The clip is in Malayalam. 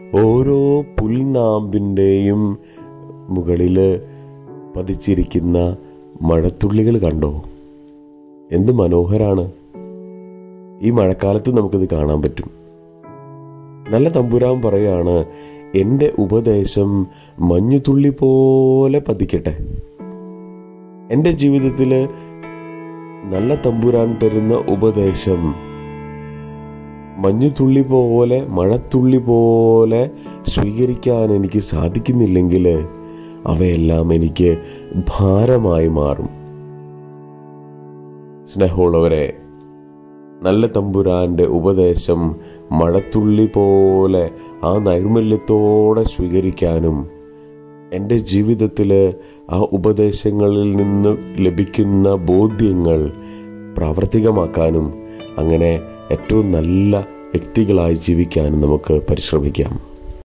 ഓരോ പുൽനാമ്പിൻ്റെയും മുകളിൽ പതിച്ചിരിക്കുന്ന മഴത്തുള്ളികൾ കണ്ടോ എന്ത് മനോഹരാണ് ഈ മഴക്കാലത്ത് നമുക്കിത് കാണാൻ പറ്റും നല്ല തമ്പുരാൻ പറയാണ് എൻ്റെ ഉപദേശം മഞ്ഞുതുള്ളി പോലെ പതിക്കട്ടെ എൻ്റെ ജീവിതത്തിൽ നല്ല തമ്പുരാൻ തരുന്ന ഉപദേശം മഞ്ഞുതുള്ളി പോലെ മഴത്തുള്ളി പോലെ സ്വീകരിക്കാൻ എനിക്ക് സാധിക്കുന്നില്ലെങ്കിൽ അവയെല്ലാം എനിക്ക് ഭാരമായി മാറും സ്നേഹമുള്ളവരെ നല്ല തമ്പുരാന്റെ ഉപദേശം മഴത്തുള്ളി പോലെ ആ നൈർമല്യത്തോടെ സ്വീകരിക്കാനും എൻ്റെ ജീവിതത്തിൽ ആ ഉപദേശങ്ങളിൽ നിന്ന് ലഭിക്കുന്ന ബോധ്യങ്ങൾ പ്രാവർത്തികമാക്കാനും അങ്ങനെ ഏറ്റവും നല്ല വ്യക്തികളായി ജീവിക്കാനും നമുക്ക് പരിശ്രമിക്കാം